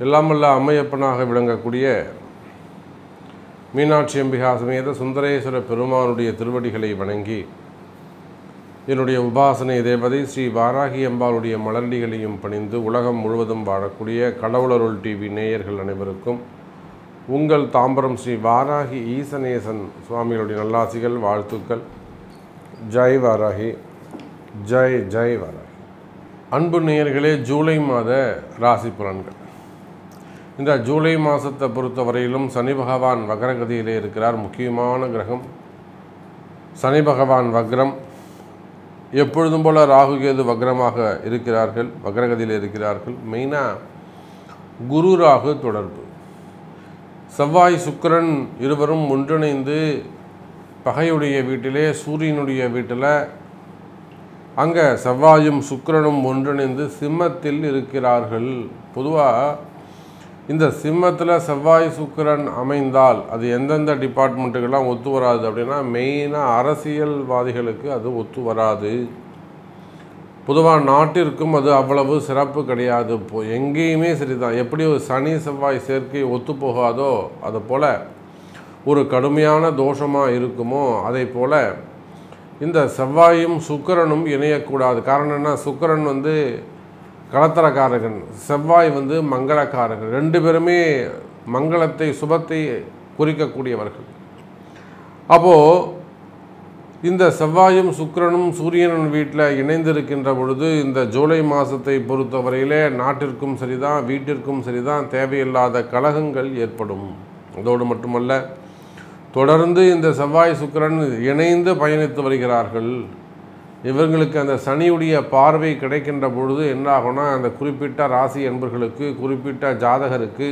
எல்லாமல்ல அம்மையப்பனாக விளங்கக்கூடிய மீனாட்சி அம்பிகா சமேத சுந்தரேஸ்வர பெருமானுடைய திருவடிகளை வணங்கி என்னுடைய உபாசனை தேவதை ஸ்ரீ வாராகி அம்பாளுடைய மலரடிகளையும் பணிந்து உலகம் முழுவதும் வாழக்கூடிய கடவுளருள் டிவி நேயர்கள் அனைவருக்கும் உங்கள் தாம்பரம் ஸ்ரீ வாராகி ஈசனேசன் சுவாமிகளுடைய நல்லாசிகள் வாழ்த்துக்கள் ஜெய் வாராகி ஜெய் ஜெய் வாராகி அன்பு நேயர்களே ஜூலை மாத ராசி பலன்கள் இந்த ஜூலை மாதத்தை பொறுத்தவரையிலும் சனி பகவான் வக்ரகதியிலே இருக்கிறார் முக்கியமான கிரகம் சனி பகவான் வக்ரம் எப்பொழுதும் போல ராகு கேது வக்ரமாக இருக்கிறார்கள் வக்ரகதியில் இருக்கிறார்கள் மெயினாக குரு ராகு தொடர்பு செவ்வாய் சுக்கிரன் இருவரும் ஒன்றிணைந்து பகையுடைய வீட்டிலே சூரியனுடைய வீட்டில் அங்கே செவ்வாயும் சுக்கிரனும் ஒன்றிணைந்து சிம்மத்தில் இருக்கிறார்கள் பொதுவாக இந்த சிம்மத்தில் செவ்வாய் சுக்கிரன் அமைந்தால் அது எந்தெந்த டிபார்ட்மெண்ட்டுக்கெல்லாம் ஒத்து வராது அப்படின்னா மெயினாக அரசியல்வாதிகளுக்கு அது ஒத்து வராது பொதுவாக நாட்டிற்கும் அது அவ்வளவு சிறப்பு கிடையாது இப்போ எங்கேயுமே சரிதான் எப்படி ஒரு சனி செவ்வாய் சேர்க்கை ஒத்து போகாதோ அது போல் ஒரு கடுமையான தோஷமாக இருக்குமோ அதை போல் இந்த செவ்வாயும் சுக்கிரனும் இணையக்கூடாது காரணம் என்ன சுக்கிரன் வந்து கலத்தரக்காரகன் செவ்வாய் வந்து மங்களக்காரகன் ரெண்டு பேருமே மங்களத்தை சுபத்தை குறிக்கக்கூடியவர்கள் அப்போது இந்த செவ்வாயும் சுக்கிரனும் சூரியனும் வீட்டில் இணைந்திருக்கின்ற பொழுது இந்த ஜூலை மாதத்தை பொறுத்தவரையிலே நாட்டிற்கும் சரிதான் வீட்டிற்கும் சரிதான் தேவையில்லாத கலகங்கள் ஏற்படும் அதோடு மட்டுமல்ல தொடர்ந்து இந்த செவ்வாய் சுக்கிரன் இணைந்து பயணித்து வருகிறார்கள் இவர்களுக்கு அந்த சனியுடைய பார்வை கிடைக்கின்ற பொழுது என்ன ஆகும்னா அந்த குறிப்பிட்ட ராசி என்பர்களுக்கு குறிப்பிட்ட ஜாதகருக்கு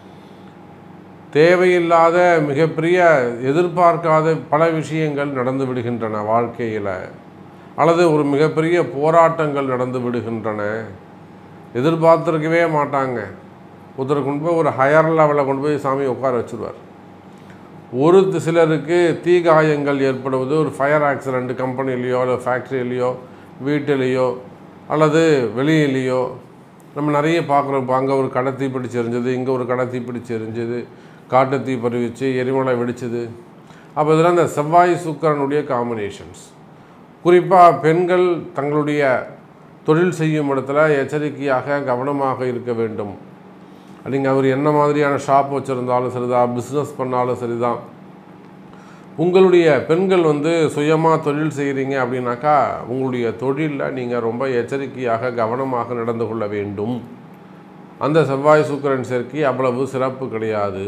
தேவையில்லாத மிகப்பெரிய எதிர்பார்க்காத பல விஷயங்கள் நடந்து விடுகின்றன வாழ்க்கையில் அல்லது ஒரு மிகப்பெரிய போராட்டங்கள் நடந்து விடுகின்றன எதிர்பார்த்துருக்கவே மாட்டாங்க ஒருத்தர் கொண்டு போய் ஒரு ஹையர் லெவலில் கொண்டு போய் சாமி உட்கார வச்சுருவார் ஒரு சிலருக்கு தீ காயங்கள் ஏற்படுவது ஒரு ஃபயர் ஆக்சிடெண்ட் கம்பெனிலேயோ இல்லை ஃபேக்ட்ரியிலையோ வீட்டிலேயோ அல்லது வெளியிலேயோ நம்ம நிறைய பார்க்குறோம் அங்கே ஒரு கடை தீ பிடிச்சி எரிஞ்சது இங்கே ஒரு கடை தீ பிடிச்சி எரிஞ்சது காட்டு தீ பரவிச்சு எரிமலை வெடிச்சது அப்போ இதெல்லாம் இந்த செவ்வாய் சுக்கரனுடைய காம்பினேஷன்ஸ் குறிப்பாக பெண்கள் தங்களுடைய தொழில் செய்யும் இடத்துல எச்சரிக்கையாக கவனமாக இருக்க வேண்டும் நீங்கள் அவர் என்ன மாதிரியான ஷாப் வச்சுருந்தாலும் சரிதான் பிஸ்னஸ் பண்ணாலும் சரிதான் உங்களுடைய பெண்கள் வந்து சுயமாக தொழில் செய்கிறீங்க அப்படின்னாக்கா உங்களுடைய தொழிலில் நீங்கள் ரொம்ப எச்சரிக்கையாக கவனமாக நடந்து கொள்ள வேண்டும் அந்த செவ்வாய் சுக்கிரன் சேர்க்கை அவ்வளவு சிறப்பு கிடையாது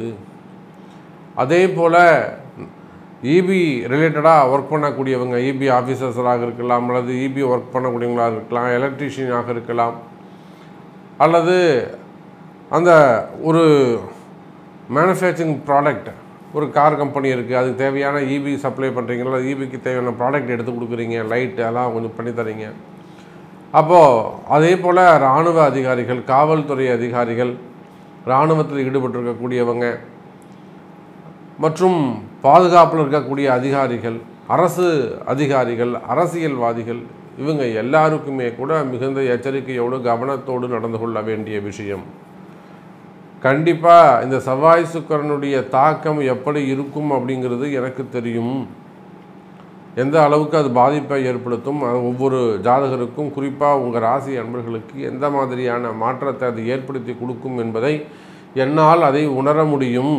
அதே போல் இபி ரிலேட்டடாக ஒர்க் பண்ணக்கூடியவங்க இபி ஆஃபீஸர்ஸராக இருக்கலாம் அல்லது இபி ஒர்க் பண்ணக்கூடியவங்களாக இருக்கலாம் எலக்ட்ரீஷியனாக இருக்கலாம் அல்லது அந்த ஒரு மேனுஃபேக்சரிங் ப்ராடக்ட் ஒரு கார் கம்பெனி இருக்குது அதுக்கு தேவையான இபி சப்ளை பண்ணுறீங்களா இபிக்கு தேவையான ப்ராடக்ட் எடுத்து கொடுக்குறீங்க லைட்டு எல்லாம் கொஞ்சம் பண்ணி தரீங்க அப்போது அதே போல் இராணுவ அதிகாரிகள் காவல்துறை அதிகாரிகள் இராணுவத்தில் ஈடுபட்டிருக்கக்கூடியவங்க மற்றும் பாதுகாப்பில் இருக்கக்கூடிய அதிகாரிகள் அரசு அதிகாரிகள் அரசியல்வாதிகள் இவங்க எல்லாருக்குமே கூட மிகுந்த எச்சரிக்கையோடு கவனத்தோடு நடந்து கொள்ள வேண்டிய விஷயம் கண்டிப்பாக இந்த செவ்வாய் சுக்கரனுடைய தாக்கம் எப்படி இருக்கும் அப்படிங்கிறது எனக்கு தெரியும் எந்த அளவுக்கு அது பாதிப்பை ஏற்படுத்தும் அது ஒவ்வொரு ஜாதகருக்கும் குறிப்பாக உங்கள் ராசி அன்பர்களுக்கு எந்த மாதிரியான மாற்றத்தை அது ஏற்படுத்தி கொடுக்கும் என்பதை என்னால் அதை உணர முடியும்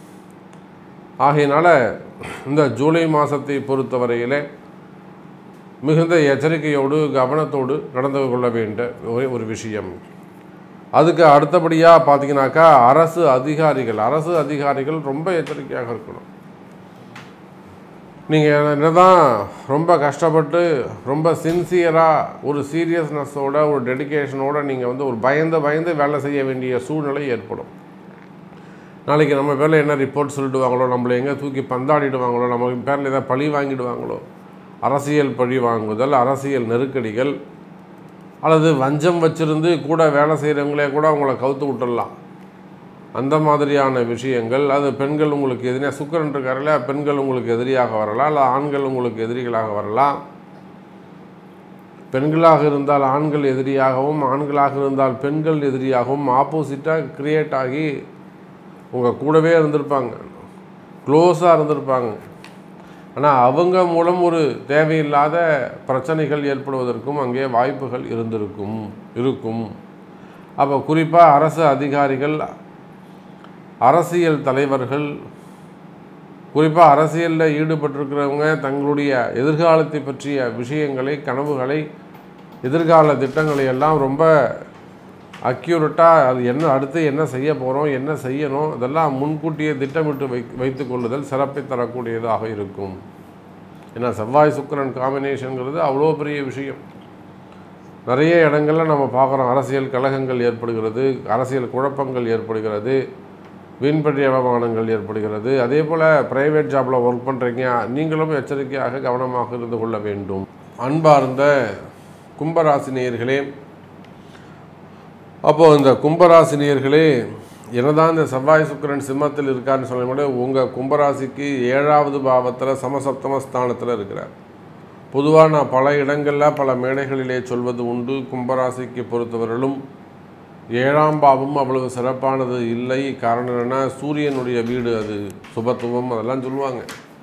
ஆகையினால இந்த ஜூலை மாதத்தை பொறுத்தவரையிலே மிகுந்த எச்சரிக்கையோடு கவனத்தோடு நடந்து கொள்ள வேண்டிய ஒரே ஒரு விஷயம் அதுக்கு அடுத்தபடியாக பார்த்தீங்கன்னாக்கா அரசு அதிகாரிகள் அரசு அதிகாரிகள் ரொம்ப எச்சரிக்கையாக இருக்கணும் நீங்கள் என்னதான் ரொம்ப கஷ்டப்பட்டு ரொம்ப சின்சியராக ஒரு சீரியஸ்னஸோட ஒரு டெடிகேஷனோட நீங்கள் வந்து ஒரு பயந்து பயந்து வேலை செய்ய வேண்டிய சூழ்நிலை ஏற்படும் நாளைக்கு நம்ம பேரில் என்ன ரிப்போர்ட் சொல்லிடுவாங்களோ நம்மளை எங்கே தூக்கி பந்தாடிடுவாங்களோ நம்ம பேரில் ஏதாவது பழி வாங்கிடுவாங்களோ அரசியல் பழி வாங்குதல் அரசியல் நெருக்கடிகள் அல்லது வஞ்சம் வச்சிருந்து கூட வேலை செய்கிறவங்களே கூட அவங்கள கவுத்து விட்டுடலாம் அந்த மாதிரியான விஷயங்கள் அது பெண்கள் உங்களுக்கு எதிரியாக சுக்கரன் இருக்காருல்ல பெண்கள் உங்களுக்கு எதிரியாக வரலாம் இல்லை ஆண்கள் உங்களுக்கு எதிரிகளாக வரலாம் பெண்களாக இருந்தால் ஆண்கள் எதிரியாகவும் ஆண்களாக இருந்தால் பெண்கள் எதிரியாகவும் ஆப்போசிட்டாக கிரியேட் ஆகி உங்கள் கூடவே இருந்திருப்பாங்க க்ளோஸாக இருந்திருப்பாங்க ஆனால் அவங்க மூலம் ஒரு தேவையில்லாத பிரச்சனைகள் ஏற்படுவதற்கும் அங்கே வாய்ப்புகள் இருந்திருக்கும் இருக்கும் அப்போ குறிப்பாக அரசு அதிகாரிகள் அரசியல் தலைவர்கள் குறிப்பாக அரசியலில் ஈடுபட்டிருக்கிறவங்க தங்களுடைய எதிர்காலத்தை பற்றிய விஷயங்களை கனவுகளை எதிர்கால திட்டங்களை எல்லாம் ரொம்ப அக்யூரட்டாக அது என்ன அடுத்து என்ன செய்ய போகிறோம் என்ன செய்யணும் இதெல்லாம் முன்கூட்டியே திட்டமிட்டு வை வைத்து கொள்ளுதல் சிறப்பை தரக்கூடியதாக இருக்கும் ஏன்னா செவ்வாய் சுக்கிரன் காம்பினேஷனுங்கிறது அவ்வளோ பெரிய விஷயம் நிறைய இடங்களில் நம்ம பார்க்குறோம் அரசியல் கழகங்கள் ஏற்படுகிறது அரசியல் குழப்பங்கள் ஏற்படுகிறது வீண்பற்றி அவமானங்கள் ஏற்படுகிறது அதே போல் ப்ரைவேட் ஜாபில் ஒர்க் பண்ணுறீங்க நீங்களும் எச்சரிக்கையாக கவனமாக இருந்து கொள்ள வேண்டும் அன்பார்ந்த கும்பராசினியர்களே அப்போது இந்த கும்பராசினியர்களே என்னதான் இந்த செவ்வாய் சுக்கிரன் சிம்மத்தில் இருக்காருன்னு சொல்ல முடியாது உங்கள் கும்பராசிக்கு ஏழாவது பாவத்தில் சமசப்தம ஸ்தானத்தில் இருக்கிறார் பொதுவாக நான் பல இடங்களில் பல மேடைகளிலே சொல்வது உண்டு கும்பராசிக்கு பொறுத்தவரையிலும் ஏழாம் பாவம் அவ்வளவு சிறப்பானது இல்லை காரணம் என்னென்னா சூரியனுடைய வீடு அது சுபத்துவம் அதெல்லாம் சொல்லுவாங்க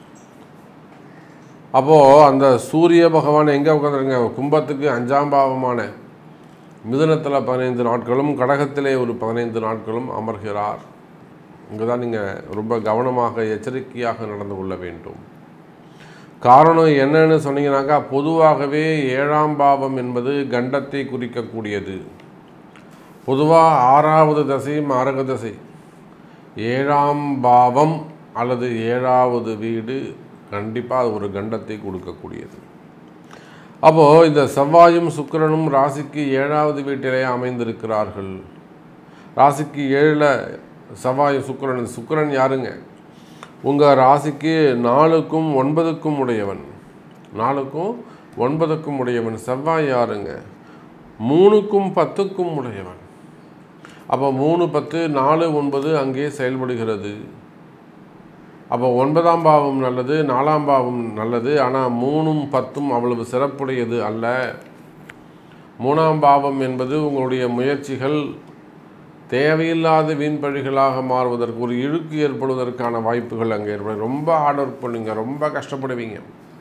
அப்போது அந்த சூரிய பகவான் எங்கே உட்காந்துருங்க கும்பத்துக்கு அஞ்சாம் பாவமான மிதுனத்தில் பதினைந்து நாட்களும் கடகத்திலே ஒரு பதினைந்து நாட்களும் அமர்கிறார் இங்கே தான் நீங்கள் ரொம்ப கவனமாக எச்சரிக்கையாக நடந்து கொள்ள வேண்டும் காரணம் என்னன்னு சொன்னீங்கன்னாக்கா பொதுவாகவே ஏழாம் பாவம் என்பது கண்டத்தை குறிக்கக்கூடியது பொதுவாக ஆறாவது தசை மாரக தசை ஏழாம் பாவம் அல்லது ஏழாவது வீடு கண்டிப்பாக அது ஒரு கண்டத்தை கொடுக்கக்கூடியது அப்போது இந்த செவ்வாயும் சுக்கிரனும் ராசிக்கு ஏழாவது வீட்டிலே அமைந்திருக்கிறார்கள் ராசிக்கு ஏழில் செவ்வாயும் சுக்கிரன் சுக்கிரன் யாருங்க உங்கள் ராசிக்கு நாலுக்கும் ஒன்பதுக்கும் உடையவன் நாலுக்கும் ஒன்பதுக்கும் உடையவன் செவ்வாய் யாருங்க மூணுக்கும் பத்துக்கும் உடையவன் அப்போ மூணு பத்து நாலு ஒன்பது அங்கே செயல்படுகிறது அப்போ ஒன்பதாம் பாவம் நல்லது நாலாம் பாவம் நல்லது ஆனால் மூணும் பத்தும் அவ்வளவு சிறப்புடையது அல்ல மூணாம் பாவம் என்பது உங்களுடைய முயற்சிகள் தேவையில்லாத வீண்பழிகளாக மாறுவதற்கு ஒரு இழுக்கு ஏற்படுவதற்கான வாய்ப்புகள் அங்கே ஏற்படும் ரொம்ப ஹார்ட் ஒர்க் பண்ணுவீங்க ரொம்ப கஷ்டப்படுவீங்க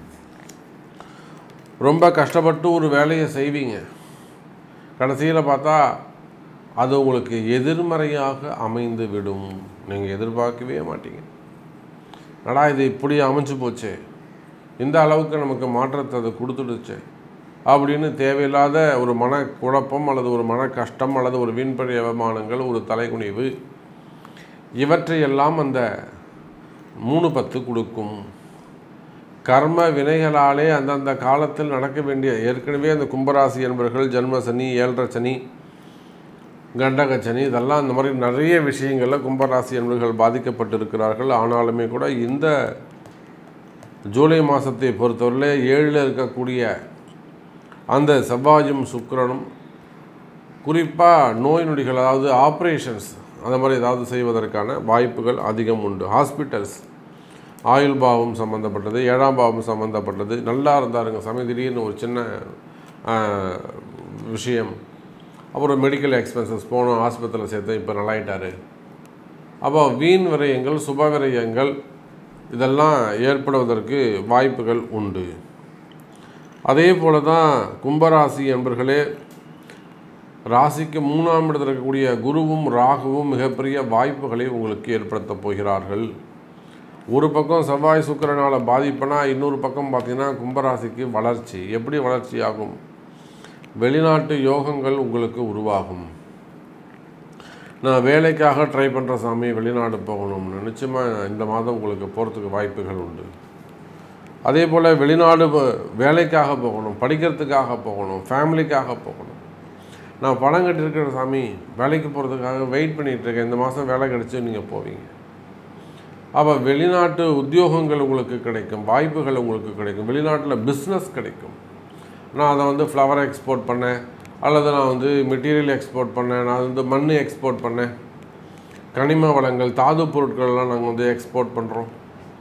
ரொம்ப கஷ்டப்பட்டு ஒரு வேலையை செய்வீங்க கடைசியில் பார்த்தா அது உங்களுக்கு எதிர்மறையாக அமைந்து விடும் நீங்கள் எதிர்பார்க்கவே மாட்டீங்க நடா இது இப்படி அமைஞ்சு போச்சே இந்த அளவுக்கு நமக்கு மாற்றத்தை அது கொடுத்துடுச்சே அப்படின்னு தேவையில்லாத ஒரு மன குழப்பம் அல்லது ஒரு மன கஷ்டம் அல்லது ஒரு வீண்பழி அவமானங்கள் ஒரு தலைகுனிவு இவற்றையெல்லாம் அந்த மூணு பத்து கொடுக்கும் கர்ம வினைகளாலே அந்தந்த காலத்தில் நடக்க வேண்டிய ஏற்கனவே அந்த கும்பராசி என்பவர்கள் ஜென்ம சனி ஏழரை சனி கண்டக சனி இதெல்லாம் அந்த மாதிரி நிறைய விஷயங்களில் கும்பராசி என்பவர்கள் பாதிக்கப்பட்டிருக்கிறார்கள் ஆனாலுமே கூட இந்த ஜூலை மாதத்தை பொறுத்தவரையில் ஏழில் இருக்கக்கூடிய அந்த செவ்வாயும் சுக்கிரனும் குறிப்பாக நோய் நொடிகள் அதாவது ஆப்ரேஷன்ஸ் அந்த மாதிரி ஏதாவது செய்வதற்கான வாய்ப்புகள் அதிகம் உண்டு ஹாஸ்பிட்டல்ஸ் ஆயுள் பாவம் சம்மந்தப்பட்டது ஏழாம் பாவம் சம்மந்தப்பட்டது நல்லா இருந்தாருங்க சமயம் திடீர்னு ஒரு சின்ன ஆஹ், விஷயம் அப்புறம் மெடிக்கல் எக்ஸ்பென்சஸ் போனோம் ஆஸ்பத்திரியில் சேர்த்து இப்போ நல்லாயிட்டாரு அப்போ வீண் விரயங்கள் சுப விரயங்கள் இதெல்லாம் ஏற்படுவதற்கு வாய்ப்புகள் உண்டு அதே போல தான் கும்பராசி என்பர்களே ராசிக்கு மூணாம் இடத்தில் இருக்கக்கூடிய குருவும் ராகுவும் மிகப்பெரிய வாய்ப்புகளை உங்களுக்கு ஏற்படுத்தப் போகிறார்கள் ஒரு பக்கம் செவ்வாய் சுக்கிரனால் பாதிப்புனா இன்னொரு பக்கம் பார்த்தீங்கன்னா கும்பராசிக்கு வளர்ச்சி எப்படி வளர்ச்சி ஆகும் வெளிநாட்டு யோகங்கள் உங்களுக்கு உருவாகும் நான் வேலைக்காக ட்ரை பண்ணுற சாமி வெளிநாடு போகணும்னு நிச்சயமாக இந்த மாதம் உங்களுக்கு போகிறதுக்கு வாய்ப்புகள் உண்டு அதே போல் வெளிநாடு ப- வேலைக்காக போகணும் படிக்கிறதுக்காக போகணும் ஃபேமிலிக்காக போகணும் நான் பணம் கட்டியிருக்கிற சாமி வேலைக்கு போகிறதுக்காக வெயிட் பண்ணிகிட்டு இருக்கேன் இந்த மாதம் வேலை கிடச்சி நீங்கள் போவீங்க அப்போ வெளிநாட்டு உத்தியோகங்கள் உங்களுக்கு கிடைக்கும் வாய்ப்புகள் உங்களுக்கு கிடைக்கும் வெளிநாட்டில் பிஸ்னஸ் கிடைக்கும் நான் அதை வந்து ஃப்ளவர் எக்ஸ்போர்ட் பண்ணேன் அல்லது நான் வந்து மெட்டீரியல் எக்ஸ்போர்ட் பண்ணேன் நான் வந்து மண் எக்ஸ்போர்ட் பண்ணேன் கனிம வளங்கள் தாது பொருட்கள்லாம் நாங்கள் வந்து எக்ஸ்போர்ட் பண்ணுறோம்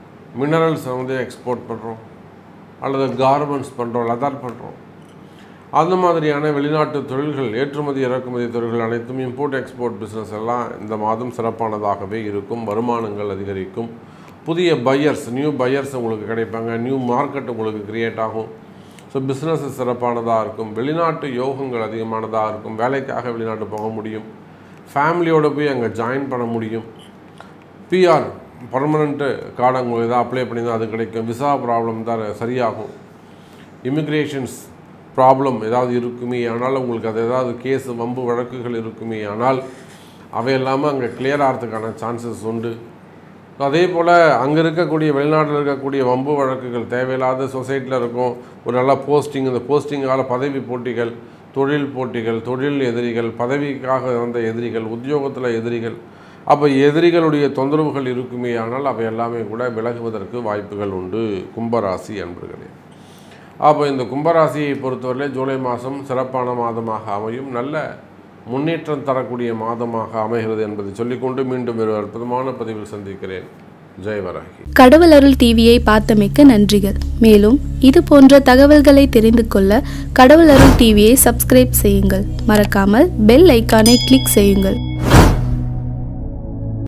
மினரல்ஸை வந்து எக்ஸ்போர்ட் பண்ணுறோம் அல்லது கார்மெண்ட்ஸ் பண்ணுறோம் லெதர் பண்ணுறோம் அந்த மாதிரியான வெளிநாட்டு தொழில்கள் ஏற்றுமதி இறக்குமதி தொழில்கள் அனைத்தும் இம்போர்ட் எக்ஸ்போர்ட் பிஸ்னஸ் எல்லாம் இந்த மாதம் சிறப்பானதாகவே இருக்கும் வருமானங்கள் அதிகரிக்கும் புதிய பையர்ஸ் நியூ பையர்ஸ் உங்களுக்கு கிடைப்பாங்க நியூ மார்க்கெட் உங்களுக்கு கிரியேட் ஆகும் ஸோ பிஸ்னஸ் சிறப்பானதாக இருக்கும் வெளிநாட்டு யோகங்கள் அதிகமானதாக இருக்கும் வேலைக்காக வெளிநாட்டு போக முடியும் ஃபேமிலியோடு போய் அங்கே ஜாயின் பண்ண முடியும் பிஆர் பர்மனெண்ட்டு கார்டு உங்களுக்கு எதாவது அப்ளை பண்ணி தான் அது கிடைக்கும் விசா ப்ராப்ளம் தான் சரியாகும் இமிக்ரேஷன்ஸ் ப்ராப்ளம் ஏதாவது இருக்குமே ஆனால் உங்களுக்கு அது ஏதாவது கேஸ் வம்பு வழக்குகள் இருக்குமே ஆனால் அவையெல்லாமல் அங்கே கிளியர் ஆகிறதுக்கான சான்சஸ் உண்டு அதே போல் அங்கே இருக்கக்கூடிய வெளிநாட்டில் இருக்கக்கூடிய வம்பு வழக்குகள் தேவையில்லாத சொசைட்டியில் இருக்கும் ஒரு நல்ல போஸ்டிங் இந்த போஸ்டிங்கால் பதவி போட்டிகள் தொழில் போட்டிகள் தொழில் எதிரிகள் பதவிக்காக வந்த எதிரிகள் உத்தியோகத்தில் எதிரிகள் அப்போ எதிரிகளுடைய தொந்தரவுகள் இருக்குமே ஆனால் அவை எல்லாமே கூட விலகுவதற்கு வாய்ப்புகள் உண்டு கும்பராசி அன்பர்களே அப்போ இந்த கும்பராசியை பொறுத்தவரை ஜூலை மாதம் சிறப்பான மாதமாக அமையும் நல்ல முன்னேற்றம் தரக்கூடிய மாதமாக அமைகிறது என்பதை சொல்லிக்கொண்டு மீண்டும் ஒரு அற்புதமான பதிவில் சந்திக்கிறேன் ஜெயவராகி கடவுள் அருள் டிவியை பார்த்தமைக்க நன்றிகள் மேலும் இது போன்ற தகவல்களை தெரிந்து கொள்ள கடவுள் அருள் டிவியை சப்ஸ்கிரைப் செய்யுங்கள் மறக்காமல் பெல் ஐக்கானை கிளிக் செய்யுங்கள்